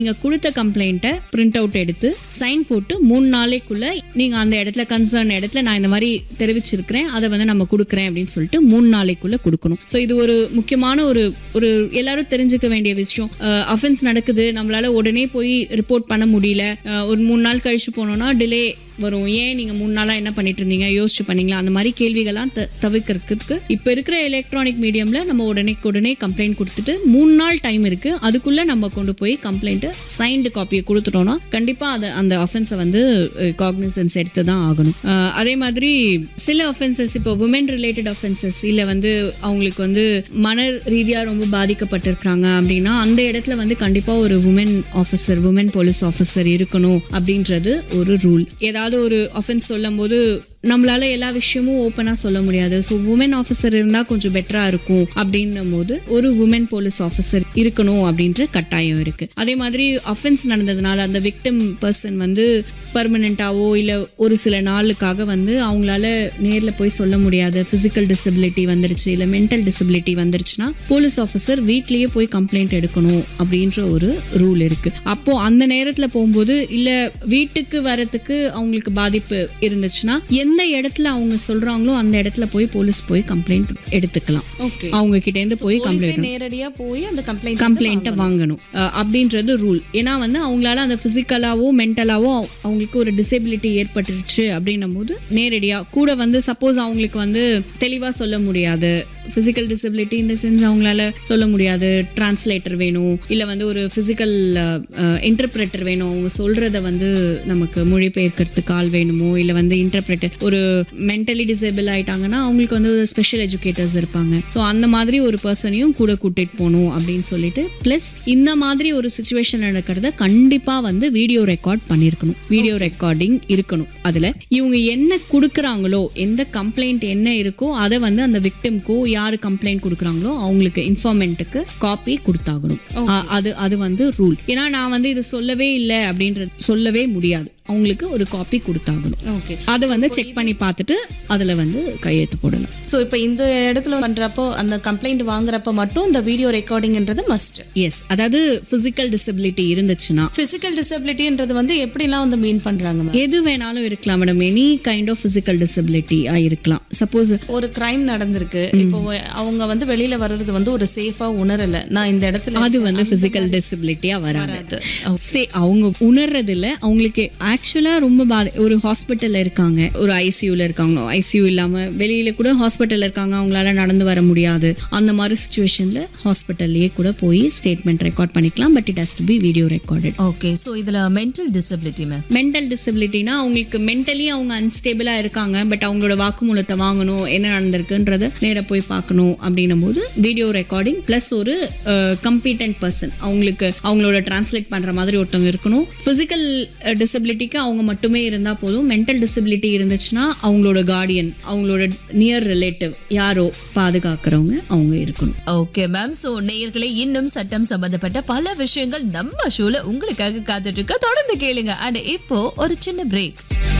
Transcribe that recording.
நீங்க கொடுத்த கம்ப்ளைண்ட்டை பிரிண்ட் அவுட் எடுத்து சைன் போட்டு மூணு நாளைக்குள்ள நீங்க அந்த இடத்துல கன்சர்ன் இடத்துல நான் இந்த மாதிரி தெரிவிச்சிருக்கிறேன் அதை வந்து நம்ம கொடுக்குறேன் அப்படின்னு சொல்லிட்டு மூணு நாளைக்குள்ள கொடுக்கணும் ஸோ இது ஒரு முக்கியமான ஒரு ஒரு எல்லாரும் தெரிஞ்சுக்க வேண்டிய விஷயம் அஃபென்ஸ் நடக்குது நம்மளால உடனே போய் ரிப்போர்ட் பண்ண முடியல அஹ், ஒரு மூணு நாள் கழிச்சு போனோம்னா டிலே வரும் ஏன் நீங்க மூணு நாளா என்ன பண்ணிட்டு இருந்தீங்க யோசிச்சு பண்ணீங்களா அந்த மாதிரி கேள்விகள்லாம் த- தவிர்க்கறதுக்கு இப்ப இருக்கிற எலக்ட்ரானிக் மீடியம்ல நம்ம உடனே உடனே கம்ப்ளைண்ட் கொடுத்துட்டு மூணு நாள் டைம் இருக்கு அதுக்குள்ள நம்ம கொண்டு போய் கம்ப்ளைண்ட் சைன்டு காப்பியை கொடுத்துட்டோம்னா கண்டிப்பா அது அந்த அஃபென்ஸை வந்து காக்னிசன்ஸ் எடுத்து தான் ஆகணும் அஹ், அதே மாதிரி சில அஃபென்சஸ் இப்போ உமன் ரிலேட்டட் அஃபென்சஸ் இல்ல வந்து அவங்களுக்கு வந்து மன ரீதியா ரொம்ப பாதிக்கப்பட்டிருக்காங்க அப்படின்னா அந்த இடத்துல வந்து கண்டிப்பா ஒரு woman officer woman police officer இருக்கணும் அப்படின்றது ஒரு ரூல் ஏதாவது ஒரு அஃபென்ஸ் சொல்லும் போது நம்மளால எல்லா விஷயமும் ஓப்பனா சொல்ல முடியாது ஸோ உமன் ஆஃபீஸர் இருந்தா கொஞ்சம் பெட்டரா இருக்கும் அப்படின்னும் போது ஒரு உமன் போலீஸ் ஆஃபீஸர் இருக்கணும் அப்படின்ற கட்டாயம் இருக்கு அதே மாதிரி அஃபென்ஸ் நடந்ததுனால அந்த விக்டிம் பர்சன் வந்து பர்மனெண்ட்டாவோ இல்ல ஒரு சில நாளுக்காக வந்து அவங்களால நேர்ல போய் சொல்ல முடியாது பிசிக்கல் டிசபிலிட்டி வந்துருச்சு இல்ல மென்டல் டிசபிலிட்டி வந்துருச்சுன்னா போலீஸ் ஆஃபீஸர் வீட்லயே போய் கம்ப்ளைண்ட் எடுக்கணும் அப்படின்ற ஒரு ரூல் இருக்கு அப்போ அந்த நேரத்துல போகும்போது இல்ல வீட்டுக்கு வரதுக்கு அவங்களுக்கு பாதிப்பு இருந்துச்சுன்னா எந்த இடத்துல அவங்க சொல்றாங்களோ அந்த இடத்துல போய் போலீஸ் போய் கம்ப்ளைண்ட் எடுத்துக்கலாம் ஓகே அவங்க கிட்ட இருந்து போய் கம்ப்ளைண்ட் நேரடியா போய் அந்த கம்ப்ளைண்ட் கம்ப்ளைண்ட்டை வாங்கணும் அஹ் அப்படின்றது ரூல் ஏன்னா வந்து அவங்களால அந்த பிசிக்கலாவோ மென்டலாவோ அவங்களுக்கு ஒரு டிசேபிலிட்டி ஏற்பட்டுருச்சு அப்படின்னும் போது நேரடியா கூட வந்து சப்போஸ் அவங்களுக்கு வந்து தெளிவா சொல்ல முடியாது பிசிக்கல் டிசபிலிட்டி இந்த சென்ஸ் அவங்களால சொல்ல முடியாது டிரான்ஸ்லேட்டர் வேணும் இல்ல வந்து ஒரு பிசிக்கல் இன்டர்பிரேட்டர் வேணும் அவங்க சொல்றத வந்து நமக்கு மொழிபெயர்க்கிறதுக்கு ஆள் வேணுமோ இல்ல வந்து இன்டர்பிரேட்டர் ஒரு மென்டலி டிசேபிள் ஆயிட்டாங்கன்னா அவங்களுக்கு வந்து ஸ்பெஷல் எஜுகேட்டர்ஸ் இருப்பாங்க ஸோ அந்த மாதிரி ஒரு பர்சனையும் கூட கூட்டிட்டு போகணும் அப்படின்னு சொல்லிட்டு ப்ளஸ் இந்த மாதிரி ஒரு சுச்சுவேஷன் நடக்கிறத கண்டிப்பா வந்து வீடியோ ரெக்கார்ட் பண்ணியிருக்கணும் வீடியோ ரெக்கார்டிங் இருக்கணும் அதுல இவங்க என்ன கொடுக்குறாங்களோ எந்த கம்ப்ளைண்ட் என்ன இருக்கோ அதை வந்து அந்த விக்டிம்க்கோ யாரு கம்ப்ளைண்ட் கொடுக்குறாங்களோ அவங்களுக்கு இன்ஃபார்மெண்ட்டுக்கு காப்பி கொடுத்தாகணும் அ- அது அது வந்து ரூல் ஏன்னா நான் வந்து இது சொல்லவே இல்லை அப்படின்றது சொல்லவே முடியாது அவங்களுக்கு ஒரு காப்பி கொடுத்தாகணும் ஓகே அதை வந்து செக் பண்ணி பார்த்துட்டு அதுல வந்து கையெழுத்து போடலாம் சோ இப்போ இந்த இடத்துல பண்றப்போ அந்த கம்ப்ளைண்ட் வாங்குறப்ப மட்டும் இந்த வீடியோ ரெக்கார்டிங்ன்றது மஸ்ட் எஸ் அதாவது பிசிக்கல் டிசபிலிட்டி இருந்துச்சுன்னா பிசிக்கல் டிசபிலிட்டின்றது வந்து எப்படிலாம் வந்து மீன் பண்றாங்க ma'am? எது வேணாலும் இருக்கலாம் madam any kind of physical disability இருக்கலாம் சப்போஸ் ஒரு கிரைம் நடந்திருக்கு இப்போ அவங்க வந்து வெளியில வர்றது வந்து ஒரு சேஃபா உணரல நான் இந்த இடத்துல அது வந்து பிசிக்கல் டிசபிலிட்டியா வராது வராது. சே அவங்க உணர்றது இல்ல அவங்களுக்கு ஆக்சுவலா ரொம்ப பாதி ஒரு ஹாஸ்பிட்டல்ல இருக்காங்க ஒரு ஐசியூல இருக்காங்க ஐசியூ இல்லாம வெளியில கூட ஹாஸ்பிட்டல்ல இருக்காங்க அவங்களால நடந்து வர முடியாது அந்த மாதிரி சுச்சுவேஷன்ல ஹாஸ்பிட்டல்லயே கூட போய் ஸ்டேட்மெண்ட் ரெக்கார்ட் பண்ணிக்கலாம் but it has to be video recorded okay so இதுல மென்டல் டிசபிலிட்டி மேம் மென்டல் டிசபிலிட்டினா அவங்களுக்கு மென்டலி அவங்க அன்ஸ்டேபிளா இருக்காங்க பட் அவங்களோட வாக்குமூலத்தை வாங்கணும் என்ன நடந்திருக்குன்றத நேர போய் பார்க்கணும் அப்படின்னும் போது வீடியோ ரெக்கார்டிங் பிளஸ் ஒரு கம்பீட்டன்ட் பர்சன் அவங்களுக்கு அவங்களோட டிரான்ஸ்லேட் பண்ற மாதிரி ஒருத்தவங்க இருக்கணும் பிசிக்கல் டிசபிலிட்டிக்கு அவங்க மட்டுமே இருந்தா போதும் மென்டல் டிசபிலிட்டி இருந்துச்சுன்னா அவங்களோட கார்டியன் அவங்களோட நியர் ரிலேட்டிவ் யாரோ பாதுகாக்கிறவங்க அவங்க இருக்கணும் ஓகே மேம் ஸோ நேயர்களே இன்னும் சட்டம் சம்பந்தப்பட்ட பல விஷயங்கள் நம்ம ஷோல உங்களுக்காக காத்துட்டு இருக்க தொடர்ந்து கேளுங்க அண்ட் இப்போ ஒரு சின்ன பிரேக்